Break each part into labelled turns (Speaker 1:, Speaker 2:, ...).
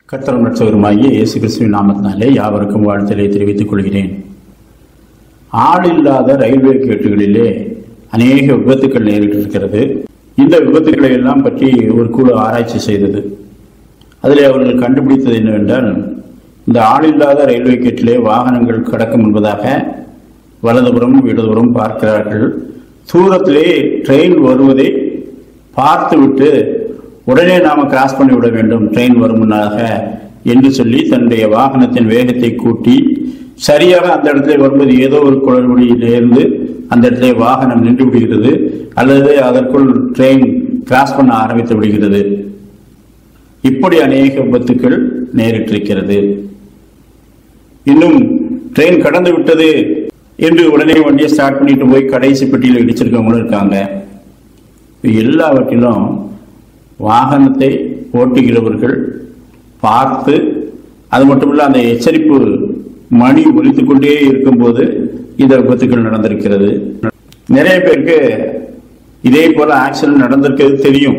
Speaker 1: கர்த்தரும் ரட்சகருமாகிய இயேசு கிறிஸ்துவின் நாமத்தினாலே யாவருக்கும் வாழ்த்தலை தெரிவித்துக் கொள்கிறேன் ஆளில்லாத ரயில்வே கேட்டுகளிலே அநேக விபத்துக்கள் நேரிட்டிருக்கிறது இந்த விபத்துக்களை எல்லாம் பற்றி ஒரு குழு ஆராய்ச்சி செய்தது அதில் அவர்கள் கண்டுபிடித்தது என்னவென்றால் இந்த ஆளில்லாத ரயில்வே கேட்டிலே வாகனங்கள் கடக்கும் என்பதாக வலதுபுறம் இடதுபுறம் பார்க்கிறார்கள் தூரத்திலே ட்ரெயின் வருவதை பார்த்துவிட்டு உடனே நாம கிராஸ் பண்ணி விட வேண்டும் ட்ரெயின் வரும் முன்னாக என்று சொல்லி தன்னுடைய வாகனத்தின் வேகத்தை கூட்டி சரியாக அந்த இடத்துல வரும்போது ஏதோ ஒரு குளறுபடியிலிருந்து அந்த இடத்துல வாகனம் நின்று விடுகிறது அல்லது அதற்குள் ட்ரெயின் கிராஸ் பண்ண ஆரம்பித்து விடுகிறது இப்படி அநேக விபத்துக்கள் நேரிட்டிருக்கிறது இன்னும் ட்ரெயின் கடந்து விட்டது என்று உடனே வண்டியை ஸ்டார்ட் பண்ணிட்டு போய் கடைசி பெட்டியில் இடிச்சிருக்கவங்களும் இருக்காங்க எல்லாவற்றிலும் வாகனத்தை ஓட்டுகிறவர்கள் பார்த்து அது மட்டுமில்ல அந்த எச்சரிப்பு மணி ஒலித்துக் கொண்டே இருக்கும்போது இந்த விபத்துக்கள் நடந்திருக்கிறது நிறைய பேருக்கு இதே போல ஆக்சிடென்ட் நடந்திருக்கிறது தெரியும்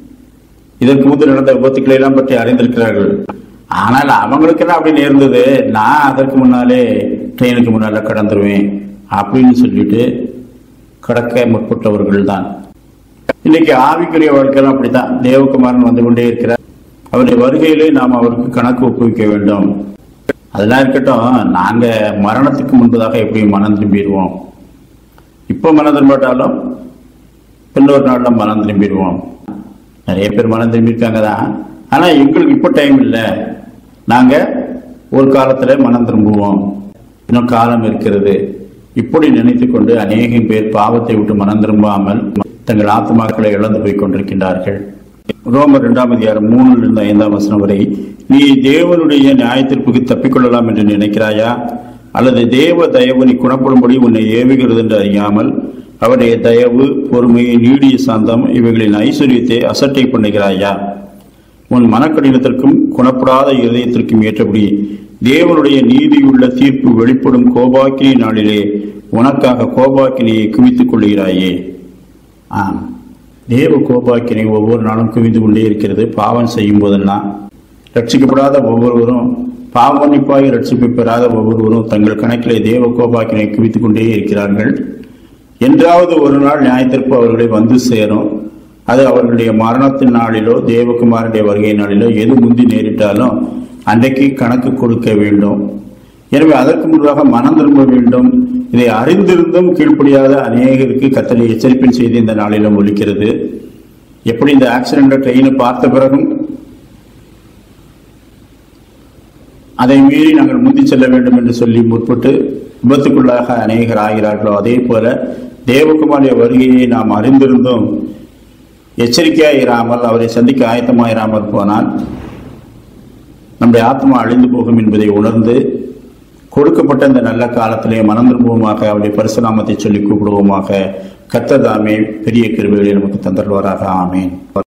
Speaker 1: இதற்கு முன்பு நடந்த விபத்துக்களை எல்லாம் பற்றி அறிந்திருக்கிறார்கள் ஆனால் அவங்களுக்கெல்லாம் அப்படி நேர்ந்தது நான் அதற்கு முன்னாலே ட்ரெயினுக்கு முன்னால கடந்துருவேன் அப்படின்னு சொல்லிட்டு கடக்க முற்பட்டவர்கள் தான் இன்னைக்கு ஆவிக்குரிய வாழ்க்கையெல்லாம் அப்படித்தான் தேவகுமாரன் வந்து கொண்டே இருக்கிறார் அவருடைய வருகையிலே நாம் அவருக்கு கணக்கு ஒப்புவிக்க வேண்டும் அதெல்லாம் இருக்கட்டும் நாங்க மரணத்துக்கு முன்பதாக எப்படி மனம் திரும்பிடுவோம் இப்போ மனம் திரும்பாட்டாலும் இன்னொரு நாள்ல மனம் திரும்பிடுவோம் நிறைய பேர் மனம் திரும்பியிருக்காங்க தான் ஆனா எங்களுக்கு இப்போ டைம் இல்லை நாங்க ஒரு காலத்துல மனம் திரும்புவோம் இன்னும் காலம் இருக்கிறது இப்படி நினைத்து கொண்டு அநேகம் பேர் பாவத்தை விட்டு மனம் திரும்பாமல் தங்கள் ஆத்மாக்களை இழந்து போய் கொண்டிருக்கின்றார்கள் ரோமர் இரண்டாம் அதிகாரம் மூணுல இருந்து ஐந்தாம் வசனம் வரை நீ தேவனுடைய நியாயத்திற்கு தப்பிக்கொள்ளலாம் என்று நினைக்கிறாயா அல்லது தேவ தயவு நீ குணப்படும்படி உன்னை ஏவுகிறது என்று அறியாமல் அவருடைய தயவு பொறுமை நீடிய சாந்தம் இவைகளின் ஐஸ்வர்யத்தை அசட்டை பண்ணுகிறாயா உன் மனக்கடினத்திற்கும் குணப்படாத இருதயத்திற்கும் ஏற்றபடி தேவனுடைய நீதியுள்ள தீர்ப்பு வெளிப்படும் கோபாக்கினி நாளிலே உனக்காக கோபாக்கினியை குவித்துக் கொள்கிறாயே ஆம் தேவ கோபாக்கினை ஒவ்வொரு நாளும் குவிந்து கொண்டே இருக்கிறது பாவம் செய்யும் போதெல்லாம் ரட்சிக்கப்படாத ஒவ்வொருவரும் பாவ மன்னிப்பாக ரட்சிப்பு பெறாத ஒவ்வொருவரும் தங்கள் கணக்கிலே தேவ கோபாக்கினை குவித்துக் கொண்டே இருக்கிறார்கள் என்றாவது ஒரு நாள் நியாயத்திற்பு அவர்களை வந்து சேரும் அது அவர்களுடைய மரணத்தின் நாளிலோ தேவகுமாரனுடைய வருகை நாளிலோ எது முந்தி நேரிட்டாலும் அன்றைக்கு கணக்கு கொடுக்க வேண்டும் எனவே அதற்கு முன்பாக மனம் திரும்ப வேண்டும் இதை அறிந்திருந்தும் கீழ்ப்படியாத அநேகருக்கு கத்தனை எச்சரிப்பின் செய்தி இந்த நாளிலும் ஒலிக்கிறது எப்படி இந்த ஆக்சிடென்ட் ட்ரெயினை பார்த்த பிறகும் அதை மீறி நாங்கள் முந்தி செல்ல வேண்டும் என்று சொல்லி முற்பட்டு விபத்துக்குள்ளாக அநேகர் ஆகிறார்களோ அதே போல தேவகுமாரிய வருகையை நாம் அறிந்திருந்தும் எச்சரிக்கையாயிராமல் அவரை சந்திக்க ஆயத்தமாயிராமல் போனால் நம்முடைய ஆத்மா அழிந்து போகும் என்பதை உணர்ந்து கொடுக்கப்பட்ட இந்த நல்ல காலத்திலே மனம் திரும்புவோமாக அவருடைய பரிசுநாமத்தை சொல்லி கூப்பிடுவோமாக கத்ததாமே பெரிய கிருபைகளை நமக்கு தந்தருவாராக ஆமேன்